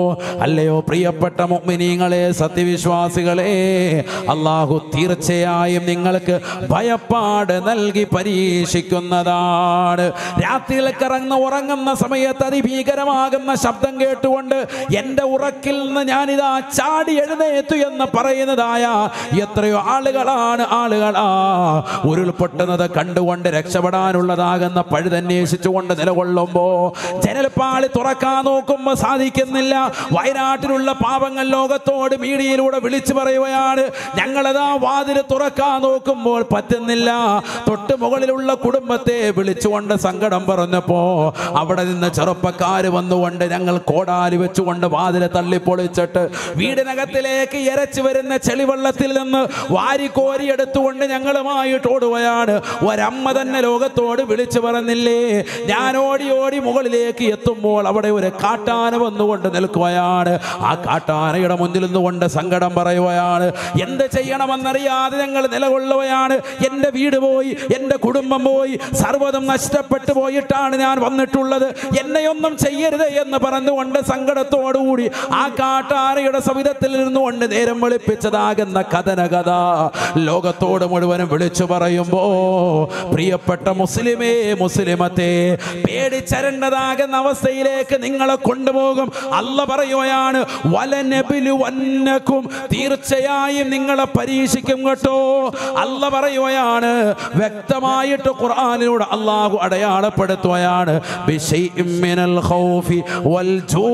അല്ലയോ പ്രിയപ്പെട്ട മുഅ്മിനീങ്ങളെ സത്യവിശ്വാസികളെ അള്ളാഹു തീർച്ചയായും നിങ്ങൾക്ക് ഭയപ്പാട് നൽകി പരീക്ഷിക്കുന്നതാണ് രാത്രിയിൽ കിറങ്ങുന്ന ഉറങ്ങുന്ന സമയത്ത് അതിഭീകരമാകുന്ന ശബ്ദം കേട്ടുകൊണ്ട് എൻ്റെ ഉറക്കിൽ നിന്ന് ഞാനിതാ ചാടി എഴുന്നേറ്റു എന്ന് പറയുന്നതായ എത്രയോ ആളുകളാണ് ആളുകളാ ഉരുൾപൊട്ടുന്നത് കണ്ടുകൊണ്ട് രക്ഷപ്പെടാനുള്ളതാകുന്ന പഴുതന്വേഷിച്ചുകൊണ്ട് നിലകൊള്ളുമ്പോ ജനൽപ്പാളി തുറക്കാൻ നോക്കുമ്പോ സാധിക്കുന്നില്ല വയനാട്ടിലുള്ള പാവങ്ങൾ ലോകത്തോട് മീഡിയയിലൂടെ വിളിച്ചു പറയുകയാണ് ഞങ്ങളതാ വാതില് തുറക്കാൻ നോക്കുമ്പോൾ പറ്റുന്നില്ല തൊട്ട് മുകളിലുള്ള കുടുംബത്തെ വിളിച്ചുകൊണ്ട് സങ്കടം പറഞ്ഞപ്പോ അവിടെ നിന്ന് ചെറുപ്പക്കാര് വന്നുകൊണ്ട് ഞങ്ങൾ കോടാലി വെച്ചുകൊണ്ട് വാതില് തള്ളിപ്പൊളിച്ചിട്ട് വീടിനകത്തിലേക്ക് ഇരച്ചു വരുന്ന ചെളിവെള്ളത്തിൽ നിന്ന് വാരിക്കോരി എടുത്തുകൊണ്ട് ഞങ്ങളുമായിട്ട് ഓടുകയാണ് ഒരമ്മ തന്നെ ലോകത്തോട് വിളിച്ചു പറഞ്ഞില്ലേ ഞാൻ ഓടി ഓടി മുകളിലേക്ക് എത്തുമ്പോൾ അവിടെ ഒരു കാട്ടാന വന്നുകൊണ്ട് നിൽക്കുകയാണ് ആ കാട്ടാനയുടെ മുന്നിൽ നിന്നുകൊണ്ട് സങ്കടം പറയുകയാണ് എന്ത് ചെയ്യണമെന്നറിയാതെ ഞങ്ങൾ നിലകൊള്ളുകയാണ് എൻ്റെ വീട് പോയി എൻ്റെ കുടുംബം പോയി സർവ്വതും നഷ്ടപ്പെട്ടു പോയിട്ടാണ് ഞാൻ വന്നിട്ടുള്ളത് എന്നെയൊന്നും ചെയ്യരുത് എന്ന് പറഞ്ഞുകൊണ്ട് സങ്കടത്തോടുകൂടി ആ കാട്ടാനയുടെ സവിധത്തിൽ നിന്നുകൊണ്ട് നേരം വെളുപ്പിച്ചതാകുന്ന കഥന കഥ ലോകത്തോട് മുഴുവനും വിളിച്ചു പറയുമ്പോ പ്രിയപ്പെട്ട മുസ്ലിമേ മുസ്ലിമത്തെ പേടിച്ചരണ്ടതാകുന്ന അവസ്ഥയിലേക്ക് നിങ്ങളെ കൊണ്ടുപോകും അല്ല പറയുകയാണ് വലനബിലു വന്നക്കും തീർച്ചയായും നിങ്ങളെ പരീക്ഷിക്കും കേട്ടോ അല്ല പറയുകയാണ് വ്യക്തമായിട്ട് ഖുർആനിലൂടെ അള്ളാഹു അടയാളപ്പെടുത്തുകയാണ് ബിശൈഇം മിനൽ ഖൗഫി വൽ ജൂ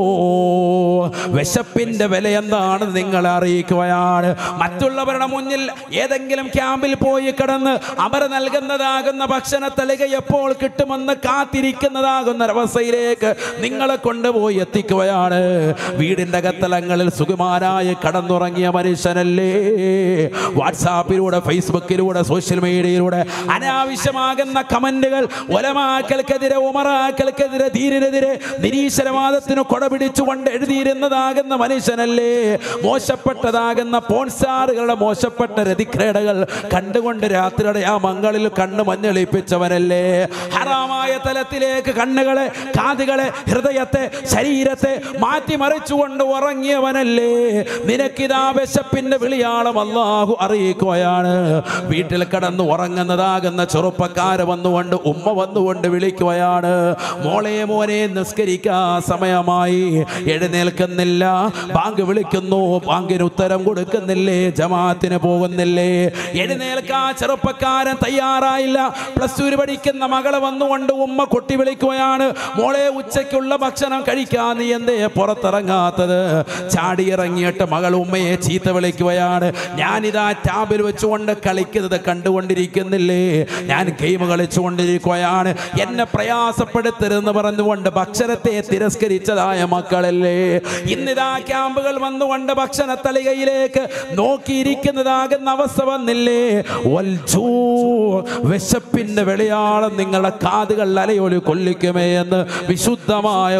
വിശപ്പിന്റെ വില എന്താണെന്ന് നിങ്ങളെ അറിയിക്കുകയാണ് മറ്റുള്ളവരുടെ മുന്നിൽ ഏതെങ്കിലും ക്യാമ്പിൽ പോയി കിടന്ന് അവർ നൽകുന്നതാകുന്ന ഭക്ഷണ തളിക എപ്പോൾ കിട്ടുമെന്ന് കാത്തിരിക്കുന്നതാകുന്ന ഒരവസ്ഥയിലേക്ക് നിങ്ങളെ കൊണ്ടുപോയി എത്തിക്കുകയാണ് വീടിന്റെ അകത്തലങ്ങളിൽ സുകുമാരായി കടന്നുറങ്ങിയ മനുഷ്യനല്ലേ വാട്സാപ്പിലൂടെ ഫേസ്ബുക്കിലൂടെ സോഷ്യൽ മീഡിയയിലൂടെ അനാവശ്യമാകുന്ന കമന്റുകൾ ഒലമാക്കൽക്കെതിരെ ഉമറാക്കൽക്കെതിരെ ധീരനെതിരെ നിരീശ്വരവാദത്തിന് കൊട പിടിച്ചുകൊണ്ട് എഴുതിയിരുന്നതാകുന്ന മനുഷ്യനല്ലേ മോശപ്പെട്ടതാകുന്ന പോൺസ്റ്റാറുകളുടെ മോശപ്പെട്ട രതിക്രീഡകൾ കണ്ടുകൊണ്ട് രാത്രിയുടെ ആ മങ്ങളിൽ കണ്ണ് മഞ്ഞളിപ്പിച്ചവനല്ലേ ഹറാമായ തലത്തിലേക്ക് കണ്ണുകളെ കാതുകളെ ഹൃദയത്തെ ശരീരത്തെ മാറ്റിമറിച്ചുകൊണ്ട് ഉറങ്ങിയവനല്ലേ നിനക്കിതാ വിശപ്പിന്റെ വിളിയാളം അള്ളാഹു അറിയിക്കുകയാണ് വീട്ടിൽ കിടന്ന് ഉറങ്ങുന്നതാകുന്ന ചെറുപ്പക്കാര് വന്നുകൊണ്ട് ഉമ്മ വന്നുകൊണ്ട് വിളിക്കുകയാണ് മോളെ മോനെ നിസ്കരിക്കാ സമയമായി എഴുന്നേൽക്കുന്നില്ല ബാങ്ക് വിളിക്കുന്നു ബാങ്കിന് ഉത്തരം കൊടുക്കുന്നില്ലേ ജമാഅത്തിന് പോകുന്നില്ലേ എഴുന്നേൽക്കാ ചെറുപ്പക്കാരൻ തയ്യാറായില്ല പ്ലസ് ടു പഠിക്കുന്ന മകളെ വന്നുകൊണ്ട് ഉമ്മ കൊട്ടി വിളിക്കുകയാണ് മോളെ ഉച്ചയ്ക്കുള്ള ഭക്ഷണം കഴിക്കാൻ നീ എന്തേ പുറത്തിറങ്ങാത്തത് ചാടി ഇറങ്ങിയിട്ട് മകൾ ഉമ്മയെ ചീത്ത വിളിക്കുകയാണ് ഞാനിതാ ടാബിൽ വെച്ചുകൊണ്ട് കളിക്കുന്നത് കണ്ടുകൊണ്ടിരിക്കുന്നില്ലേ ഞാൻ ഗെയിം കളിച്ചുകൊണ്ടിരിക്കുകയാണ് എന്നെ പ്രയാസപ്പെടുത്തരുതെന്ന് പറഞ്ഞുകൊണ്ട് ഭക്ഷണത്തെ തിരസ്കരിച്ചതായ മക്കളല്ലേ ഇന്നിതാ ക്യാമ്പുകൾ വന്നുകൊണ്ട് ഭക്ഷണ തളികയിലേക്ക് നോക്കിയിരിക്കുന്നതാകുന്ന അവസ്ഥ വന്നില്ലേ വൽജൂ വിശപ്പിന്റെ വെളിയാളം നിങ്ങളുടെ കാതുകൾ അലയൊലി കൊല്ലിക്കുമേ എന്ന് വിശുദ്ധമായ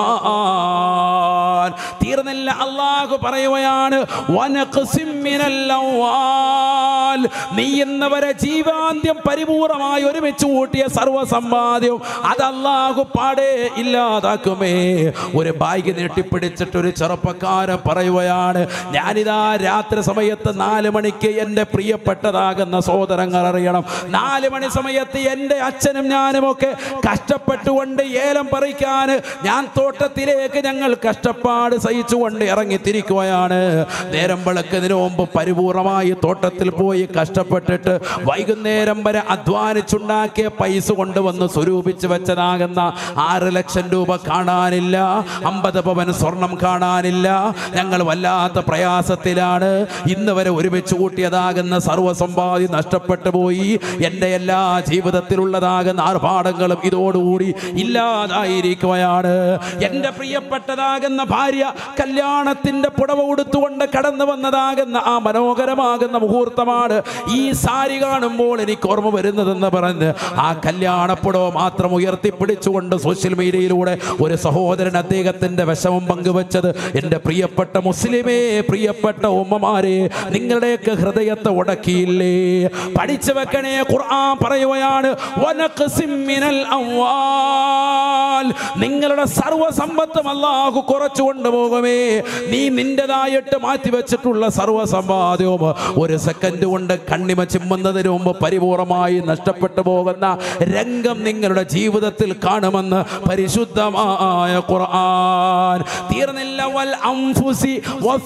ഖുർആൻ തീർന്നില്ല അള്ളാഹു പറയുകയാണ് വനഖ്സിം മിനൽ അംവാൽ. നീ ഇന്നവരെ ജീവാന്ത്യം പരിപൂർണമായി ഒരുമിച്ച് കൂട്ടിയ സർവ്വസമ്പാദ്യവും അത് അള്ളാഹു പാടേ ഇല്ലാതാക്കുമേ ഒരു ബാഗ് നീട്ടിപ്പിടിച്ചിട്ട് ഒരു ചെറുപ്പക്കാരൻ പറയുകയാണ് ഞാനിതാ രാത്രി സമയത്ത് നാല് മണിക്ക് എൻ്റെ പ്രിയപ്പെട്ടതാകുന്ന സഹോദരങ്ങൾ അറിയണം നാല് മണി സമയത്ത് എൻ്റെ അച്ഛനും ഞാനും ഒക്കെ കഷ്ടപ്പെട്ടുകൊണ്ട് ഏലം പറിക്കാൻ ഞാൻ തോട്ടത്തിലേക്ക് ഞങ്ങൾ കഷ്ടപ്പാട് സഹിച്ചുകൊണ്ട് ഇറങ്ങിത്തിരിക്കുകയാണ് നേരം വെളുക്കുന്നതിന് മുമ്പ് പരിപൂർണമായി തോട്ടത്തിൽ പോയി കഷ്ടപ്പെട്ടിട്ട് വൈകുന്നേരം വരെ അധ്വാനിച്ചുണ്ടാക്കിയ പൈസ കൊണ്ടുവന്ന് സ്വരൂപിച്ച് വെച്ചതാകുന്ന ആറ് ലക്ഷം രൂപ കാണാനില്ല അമ്പത് പവൻ സ്വർണം കാണാനില്ല ഞങ്ങൾ വല്ലാത്ത പ്രയാസത്തിലാണ് ഇന്ന് വരെ ഒരുമിച്ച് കൂട്ടിയതാകുന്ന സർവ്വസമ്പാദ്യം നഷ്ടപ്പെട്ടു പോയി എൻ്റെ എല്ലാ ജീവിതത്തിലുള്ളതാകുന്ന ആർഭാടങ്ങളും ഇതോടുകൂടി ഇല്ലാതായിരിക്കുകയാണ് എൻ്റെ പ്രിയപ്പെട്ടതാകുന്ന ഭാര്യ കല്യാണത്തിൻ്റെ പുടവ ഉടുത്തുകൊണ്ട് കടന്നു വന്നതാകുന്ന ആ മനോഹരമാകുന്ന മുഹൂർത്തമാണ് മാത്രമാണ് ഈ സാരി കാണുമ്പോൾ എനിക്ക് ഓർമ്മ വരുന്നതെന്ന് പറഞ്ഞ് ആ കല്യാണപ്പുടവ മാത്രം ഉയർത്തിപ്പിടിച്ചുകൊണ്ട് സോഷ്യൽ മീഡിയയിലൂടെ ഒരു സഹോദരൻ അദ്ദേഹത്തിന്റെ വിഷമം പങ്കുവച്ചത് എൻ്റെ പ്രിയപ്പെട്ട മുസ്ലിമേ പ്രിയപ്പെട്ട ഉമ്മമാരെ നിങ്ങളുടെയൊക്കെ ഹൃദയത്തെ ഉടക്കിയില്ലേ പഠിച്ചു വെക്കണേ ഖുർആൻ പറയുകയാണ് വനഖ്സിം മിനൽ അംവാൽ നിങ്ങളുടെ സർവ്വസമ്പത്തും അല്ലാഹു കുറച്ചു കൊണ്ടുപോകുമേ നീ നിന്റേതായിട്ട് മാറ്റി വെച്ചിട്ടുള്ള സർവ്വസമ്പാദ്യവും ഒരു സെക്കൻഡ് കൊണ്ട് കണ്ണിമ ചിമ്മുന്നതിന് മുമ്പ് പരിപൂർണമായി നഷ്ടപ്പെട്ടു പോകുന്ന രംഗം നിങ്ങളുടെ ജീവിതത്തിൽ കാണുമെന്ന് പരിശുദ്ധമായ ഖുർആൻ തീർന്നില്ല വൽ അംഫുസി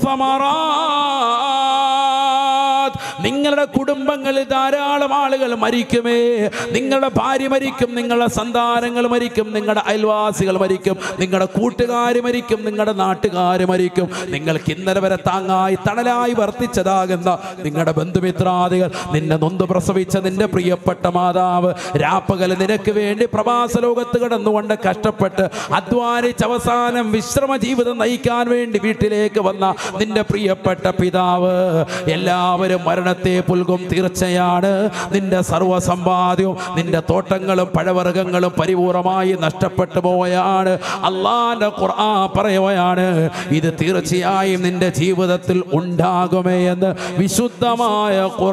വസ്സമറാത്ത്. നിങ്ങളുടെ കുടുംബങ്ങളിൽ ധാരാളം ആളുകൾ മരിക്കുമേ നിങ്ങളുടെ ഭാര്യ മരിക്കും നിങ്ങളുടെ സന്താനങ്ങൾ മരിക്കും നിങ്ങളുടെ അയൽവാസികൾ മരിക്കും നിങ്ങളുടെ കൂട്ടുകാർ മരിക്കും നിങ്ങളുടെ നാട്ടുകാർ മരിക്കും നിങ്ങൾക്ക് ഇന്നലെ വരെ താങ്ങായി തണലായി വർത്തിച്ചതാകുന്ന നിങ്ങളുടെ ബന്ധുമിത്രാദികൾ നിന്നെ നൊന്ത് പ്രസവിച്ച നിന്റെ പ്രിയപ്പെട്ട മാതാവ് രാപ്പകൽ നിനക്ക് വേണ്ടി പ്രവാസ ലോകത്ത് കിടന്നുകൊണ്ട് കഷ്ടപ്പെട്ട് അധ്വാനിച്ച് അവസാനം വിശ്രമ ജീവിതം നയിക്കാൻ വേണ്ടി വീട്ടിലേക്ക് വന്ന നിന്റെ പ്രിയപ്പെട്ട പിതാവ് എല്ലാവരും മരണത്തെ പുൽകും തീർച്ചയാണ് നിന്റെ സർവ്വസമ്പാദ്യവും നിന്റെ തോട്ടങ്ങളും പഴവർഗ്ഗങ്ങളും പരിപൂർണമായി നഷ്ടപ്പെട്ടു പോവുകയാണ് അള്ളാന്റെ ഖുർആൻ പറയുകയാണ് ഇത് തീർച്ചയായും നിന്റെ ജീവിതത്തിൽ ഉണ്ടാകുമേ എന്ന് വിശുദ്ധമായ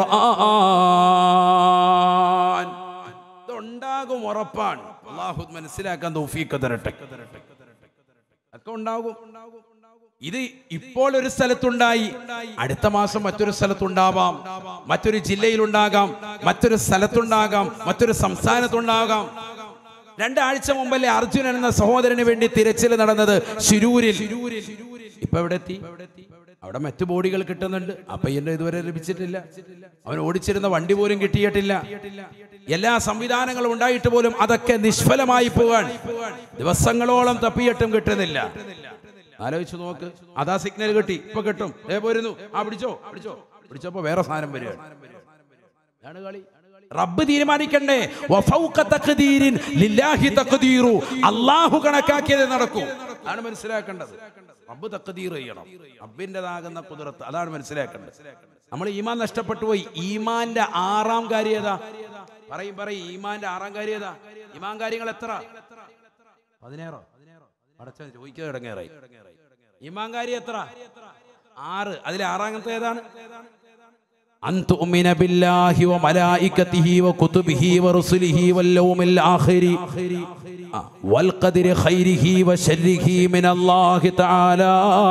ഖുർആൻ ഇതുണ്ടാകും ഉറപ്പാണ് അള്ളാഹു മനസ്സിലാക്കാൻ തൗഫീഖ് തരട്ടെ ഒക്കെ ഉണ്ടാകും ഇത് ഇപ്പോൾ ഒരു സ്ഥലത്തുണ്ടായി അടുത്ത മാസം മറ്റൊരു സ്ഥലത്തുണ്ടാവാം മറ്റൊരു ജില്ലയിലുണ്ടാകാം മറ്റൊരു സ്ഥലത്തുണ്ടാകാം മറ്റൊരു സംസ്ഥാനത്തുണ്ടാകാം രണ്ടാഴ്ച മുമ്പല്ലേ അർജുനൻ എന്ന സഹോദരന് വേണ്ടി തിരച്ചിൽ നടന്നത് ശിരൂരിൽ ഇപ്പൊ എവിടെ എത്തി അവിടെ മറ്റു ബോഡികൾ കിട്ടുന്നുണ്ട് ആ പയ്യന്റെ ഇതുവരെ ലഭിച്ചിട്ടില്ല അവൻ ഓടിച്ചിരുന്ന വണ്ടി പോലും കിട്ടിയിട്ടില്ല എല്ലാ സംവിധാനങ്ങളും ഉണ്ടായിട്ട് പോലും അതൊക്കെ നിഷ്ഫലമായി പോകാൻ ദിവസങ്ങളോളം തപ്പിയിട്ടും കിട്ടുന്നില്ല ആലോചിച്ച് നോക്ക് അതാ സിഗ്നൽ കിട്ടി ഇപ്പൊ കിട്ടും ഏ പോരുന്നു ആ പിടിച്ചോ പിടിച്ചോ പിടിച്ചപ്പോ വേറെ സാധനം വരികയാണ് ഇതാണ് കളി റബ്ബ് തീരുമാനിക്കണ്ടേ വഫൗക തഖ്ദീരിൻ ലില്ലാഹി തഖ്ദീറു അല്ലാഹു കണക്കാക്കിയത് നടക്കൂ അതാണ് മനസ്സിലാക്കേണ്ടത് റബ്ബ് തഖ്ദീർ ചെയ്യണം റബ്ബിൻ്റെതാകുന്ന കുതിരത്ത് അതാണ് മനസ്സിലാക്കേണ്ടത് നമ്മൾ ഈമാൻ നഷ്ടപ്പെട്ടു പോയി ഈമാന്റെ ആറാം കാര്യത പറയും പറയും ഈമാന്റെ ആറാം കാര്യത ഈമാൻ കാര്യങ്ങൾ എത്ര പതിനേറോ പടച്ചവൻ ചോദിക്കുക ഇടങ്ങേറായി ഈമാൻ കാര്യം എത്ര ആറ് അതിൽ ആറാമത്തെ ഏതാണ് أن تؤمن بالله وملائكته وكتبه ورسله واليوم الآخر آه، والقدر خيره وشره من الله تعالى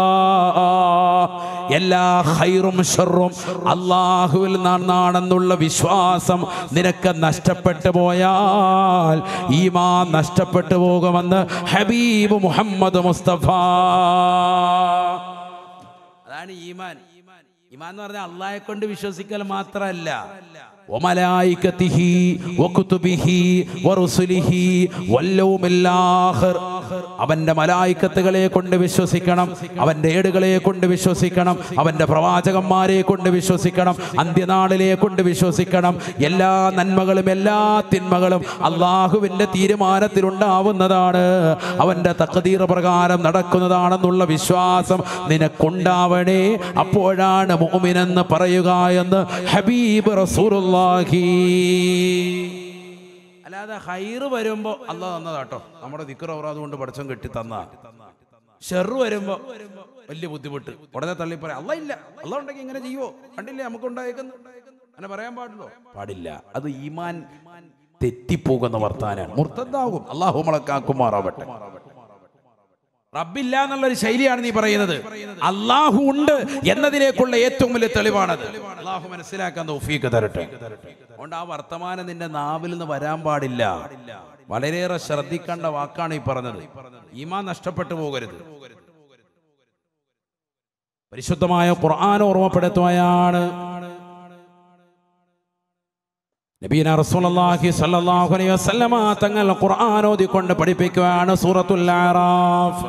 എല്ലാ ഹൈറും ഷറും അള്ളാഹുവിൽ നിന്നാണെന്നുള്ള വിശ്വാസം നിനക്ക് നഷ്ടപ്പെട്ടു പോയാൽ ഈമാൻ നഷ്ടപ്പെട്ടു പോകുമെന്ന് ഹബീബ് മുഹമ്മദ് മുസ്തഫ അതാണ് ഈമാൻ ഈമാൻ എന്ന് പറഞ്ഞാൽ അള്ളാഹെ കൊണ്ട് വിശ്വസിക്കൽ മാത്രമല്ല വമലായികതിഹി വകുതുബിഹി വറുസുലിഹി വല്ലൗമിൽ ആഖിർ അവന്റെ മലായിക്കത്തുകളെ കൊണ്ട് വിശ്വസിക്കണം അവന്റെ ഏടുകളെ കൊണ്ട് വിശ്വസിക്കണം അവന്റെ പ്രവാചകന്മാരെ കൊണ്ട് വിശ്വസിക്കണം അന്ത്യനാളിലെ കൊണ്ട് വിശ്വസിക്കണം എല്ലാ നന്മകളും എല്ലാ തിന്മകളും അള്ളാഹുവിന്റെ തീരുമാനത്തിലുണ്ടാവുന്നതാണ് അവന്റെ തക്കതീർ പ്രകാരം നടക്കുന്നതാണെന്നുള്ള വിശ്വാസം നിനക്കുണ്ടാവണേ അപ്പോഴാണ് മുഅ്മിനെന്ന് പറയുക എന്ന് ഹബീബ് റസൂലുള്ളാഹി അല്ലാതെ ഹൈറ് വരുമ്പോ അല്ല തന്നതാട്ടോ നമ്മുടെ ദിക്കർ ഔറാദ് കൊണ്ട് പഠിച്ചം കെട്ടി തന്ന ഷെറ് വരുമ്പോ വലിയ ബുദ്ധിമുട്ട് ഉടനെ തള്ളി പറയാം അല്ല ഇല്ല അല്ല ഉണ്ടെങ്കിൽ ഇങ്ങനെ ചെയ്യുവോ കണ്ടില്ലേ നമുക്ക് ഉണ്ടായേക്കുന്നു അങ്ങനെ പറയാൻ പാടുണ്ടോ പാടില്ല അത് ഈമാൻ തെറ്റിപ്പോകുന്ന വർത്താനാണ് മുർത്തദ്ദാകും അള്ളാഹു മുളക്കാക്കുമാറാവട്ടെ റബ്ബില്ല എന്നുള്ളൊരു ശൈലിയാണ് നീ പറയുന്നത് അള്ളാഹു ഉണ്ട് എന്നതിലേക്കുള്ള ഏറ്റവും വലിയ തെളിവാണത് അള്ളാഹു മനസ്സിലാക്കാൻ തൗഫീക്ക് തരട്ടെ അതുകൊണ്ട് ആ വർത്തമാനം നിന്റെ നാവിൽ നിന്ന് വരാൻ പാടില്ല വളരെയേറെ ശ്രദ്ധിക്കേണ്ട വാക്കാണ് ഈ പറഞ്ഞത് ഈമാ നഷ്ടപ്പെട്ടു പോകരുത് പരിശുദ്ധമായ ഖുർആൻ ഓർമ്മപ്പെടുത്തുകയാണ് നബീന റസൂലുള്ളാഹി സ്വല്ലല്ലാഹു അലൈഹി വസല്ലമ തങ്ങൾ ഖുർആൻ ഓതിക്കൊണ്ട് പഠിപ്പിക്കുകയാണ് സൂറത്തുൽ അറാഫ്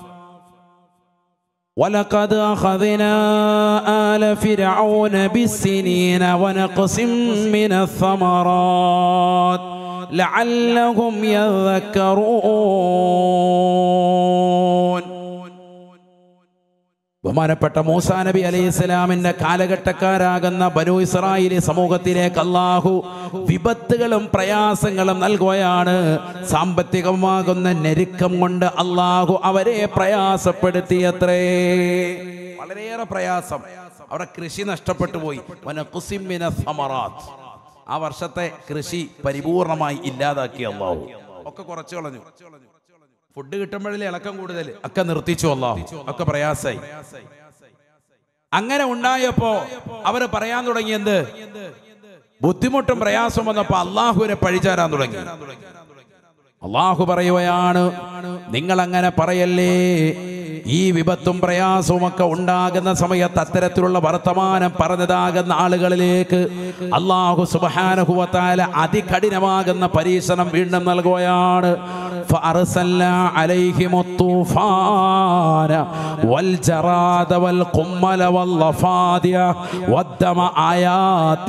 ولقد أخذنا آل فرعون بالسنين ونقص من الثمرات لعلهم يذكرون ബഹുമാനപ്പെട്ട മൂസാ നബി അലൈഹി സ്വലാമിന്റെ കാലഘട്ടക്കാരാകുന്ന ബനു ഇസ്രായേലി സമൂഹത്തിലേക്ക് അള്ളാഹു വിപത്തുകളും പ്രയാസങ്ങളും നൽകുകയാണ് സാമ്പത്തികമാകുന്ന ഞെരുക്കം കൊണ്ട് അള്ളാഹു അവരെ പ്രയാസപ്പെടുത്തിയത്രേ വളരെയേറെ പ്രയാസം അവിടെ കൃഷി നഷ്ടപ്പെട്ടു പോയി വനഖുസിമ്മിന സമറാത്ത്. ആ വർഷത്തെ കൃഷി പരിപൂർണമായി ഇല്ലാതാക്കി അള്ളാഹു ഒക്കെ കുറച്ചു കളഞ്ഞു ഫുഡ് കിട്ടുമ്പോഴല്ലേ ഇളക്കം കൂടുതൽ ഒക്കെ നിർത്തിച്ചു അള്ളാഹു ഒക്കെ പ്രയാസായി അങ്ങനെ ഉണ്ടായപ്പോ അവര് പറയാൻ തുടങ്ങി എന്ത് ബുദ്ധിമുട്ടും പ്രയാസവും വന്നപ്പോ അള്ളാഹുവിനെ പഴിചാരാൻ തുടങ്ങി അള്ളാഹു പറയുകയാണ് നിങ്ങൾ അങ്ങനെ പറയല്ലേ ഈ വിപത്തും പ്രയാസവും ഒക്കെ ഉണ്ടാകുന്ന സമയത്ത് അത്തരത്തിലുള്ള വർത്തമാനം പറഞ്ഞതാകുന്ന ആളുകളിലേക്ക് അള്ളാഹു സുബാനുഭവത്താല അതികഠിനമാകുന്ന പരീക്ഷണം വീണ്ടും നൽകുകയാണ് فأرسلنا عليهم الطوفان والجراد والقمل والضفادع والدم آيات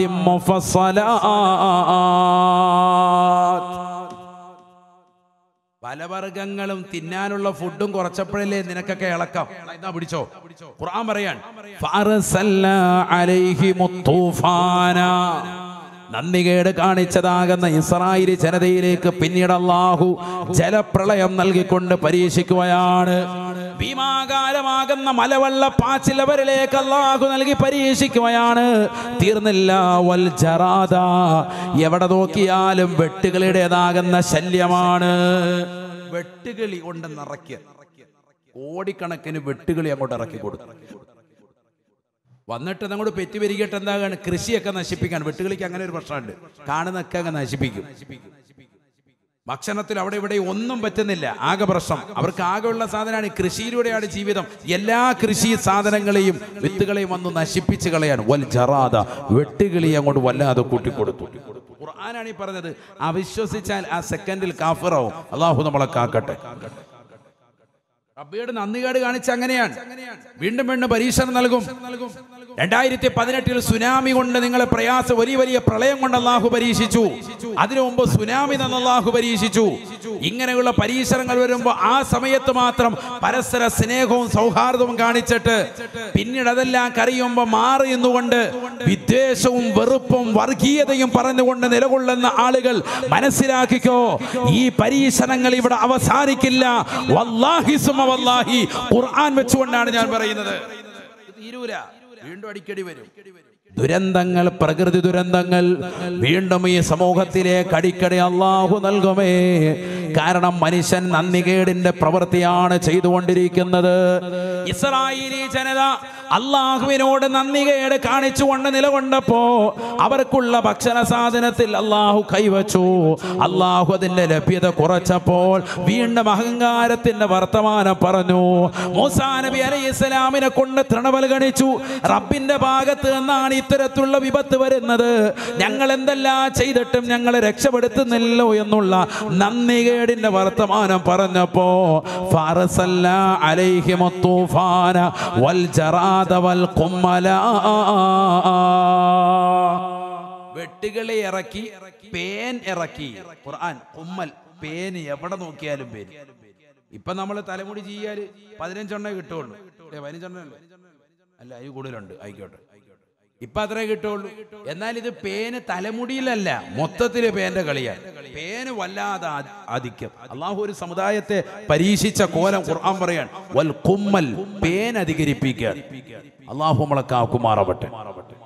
مفصلات പലവർഗങ്ങളും തിന്നാനുള്ള ഫുഡും കുറച്ചപ്പോഴല്ലേ നിനക്കൊക്കെ ഇളക്കാം എന്നാ പിടിച്ചോ ഖുർആൻ പറയാൻ ഫഅർസൽനാ അലൈഹിമുത് തൂഫാന നന്ദികേട് കാണിച്ചതാകുന്ന ഇസ്രായേലി ജനതയിലേക്ക് പിന്നീട് അള്ളാഹു ജലപ്രളയം നൽകിക്കൊണ്ട് പരീക്ഷിക്കുകയാണ് ഭീമാകാരമാകുന്ന മലവെള്ള പാച്ചിലവരിലേക്ക് അള്ളാഹു നൽകി പരീക്ഷിക്കുകയാണ് തീർന്നില്ല വൽ ജറാദ എവിടെ നോക്കിയാലും വെട്ടുകളുടേതാകുന്ന ശല്യമാണ് വെട്ടുകിളി കൊണ്ട് നിറയ്ക്കുക കോടിക്കണക്കിന് വെട്ടുകിളി അങ്ങോട്ട് ഇറക്കി കൊടുക്കും വന്നിട്ട് അങ്ങോട്ട് പെറ്റി വരികട്ട് എന്താകാണ് കൃഷിയൊക്കെ നശിപ്പിക്കാൻ വെട്ടുകിളിക്ക് അങ്ങനെ ഒരു പ്രശ്നമുണ്ട് കാണുന്നൊക്കെ അങ്ങ് നശിപ്പിക്കും ഭക്ഷണത്തിൽ അവിടെ ഇവിടെ ഒന്നും പറ്റുന്നില്ല ആകെ പ്രശ്നം അവർക്ക് ആകെയുള്ള സാധനമാണ് കൃഷിയിലൂടെയാണ് ജീവിതം എല്ലാ കൃഷി സാധനങ്ങളെയും വിത്തുകളെയും വന്ന് നശിപ്പിച്ച് കളയാണ് വൽ ജറാദ വെട്ടുകിളി അങ്ങോട്ട് വല്ലാതെ കൂട്ടിക്കൊടുത്തു ഖുർആനാണ് ഈ പറഞ്ഞത് അവിശ്വസിച്ചാൽ ആ സെക്കൻഡിൽ കാഫിറാവും അള്ളാഹു നമ്മളെ കാക്കട്ടെ റബ്ബിയുടെ നന്ദികേട് കാണിച്ച അങ്ങനെയാണ് വീണ്ടും വീണ്ടും പരീക്ഷണം നൽകും രണ്ടായിരത്തി പതിനെട്ടിൽ സുനാമി കൊണ്ട് നിങ്ങളെ പ്രയാസ വലിയ വലിയ പ്രളയം കൊണ്ട് അള്ളാഹു പരീക്ഷിച്ചു അതിനു മുമ്പ് സുനാമി നിന്ന് അള്ളാഹു പരീക്ഷിച്ചു ഇങ്ങനെയുള്ള പരീക്ഷണങ്ങൾ വരുമ്പോൾ ആ സമയത്ത് മാത്രം പരസ്പര സ്നേഹവും സൗഹാർദ്ദവും കാണിച്ചിട്ട് പിന്നീട് അതെല്ലാം കറിയുമ്പോൾ മാറി നിന്നുകൊണ്ട് വിദ്വേഷവും വെറുപ്പും വർഗീയതയും പറഞ്ഞുകൊണ്ട് നിലകൊള്ളുന്ന ആളുകൾ മനസ്സിലാക്കിക്കോ ഈ പരീക്ഷണങ്ങൾ ഇവിടെ അവസാനിക്കില്ല വല്ലാഹി സുമ വല്ലാഹി ഖുർആൻ വെച്ചുകൊണ്ടാണ് ഞാൻ പറയുന്നത് ഇത് തീരൂല വീണ്ടും അടിക്കടി വരും ദുരന്തങ്ങൾ പ്രകൃതി ദുരന്തങ്ങൾ വീണ്ടും ഈ സമൂഹത്തിലേക്ക് അടിക്കടി അള്ളാഹു നൽകുമേ കാരണം മനുഷ്യൻ നന്ദികേടിന്റെ പ്രവൃത്തിയാണ് ചെയ്തുകൊണ്ടിരിക്കുന്നത് ഇസ്രായേലി ജനത അള്ളാഹുവിനോട് നന്ദികേട് കാണിച്ചുകൊണ്ട് നിലകൊണ്ടപ്പോ അവർക്കുള്ള ഭക്ഷണ സാധനത്തിൽ അള്ളാഹു കൈവച്ചു അള്ളാഹു അതിന്റെ ലഭ്യത കുറച്ചപ്പോൾ വീണ്ടും അഹങ്കാരത്തിന്റെ വർത്തമാനം പറഞ്ഞു മൂസാ നബി അലൈഹി ഇസ്ലാമിനെ കൊണ്ട് തൃണവൽഗണിച്ചു റബ്ബിന്റെ ഭാഗത്ത് നിന്നാണ് ഇത്തരത്തിലുള്ള വിപത്ത് വരുന്നത് ഞങ്ങൾ എന്തെല്ലാം ചെയ്തിട്ടും ഞങ്ങളെ രക്ഷപ്പെടുത്തുന്നില്ലോ എന്നുള്ള നന്ദികേടിന്റെ വർത്തമാനം പറഞ്ഞപ്പോ ഫാറസല്ല അലൈഹിമു തൂഫാന വൽ ജറാദ വൽ ഖുമ്മല വെട്ടുകളെ ഇറക്കി പേൻ ഇറക്കി ഖുർആൻ കുമ്മൽ പേന് എവിടെ നോക്കിയാലും പേര് ഇപ്പൊ നമ്മൾ തലമുടി ചെയ്യാല് പതിനഞ്ചെണ്ണേ കിട്ടുള്ളൂ ഏ, പതിനഞ്ചെണ്ണല്ലേ അല്ല അതിൽ കൂടുതലുണ്ട് ആയിക്കോട്ടെ ഇപ്പൊ അത്രേ കിട്ടുള്ളൂ എന്നാൽ ഇത് പേന് തലമുടിയിലല്ല മൊത്തത്തില് പേന്റെ കളിയാണ് പേന് വല്ലാതെ ആ- ആധിക്യം അള്ളാഹു ഒരു സമുദായത്തെ പരീക്ഷിച്ച കോലം ഖുർആൻ പറയാൻ വൽ കുമ്മൽ പേൻ അധികരിപ്പിക്കാൻ അള്ളാഹു നമ്മളെ കാക്കുമാറാവട്ടെ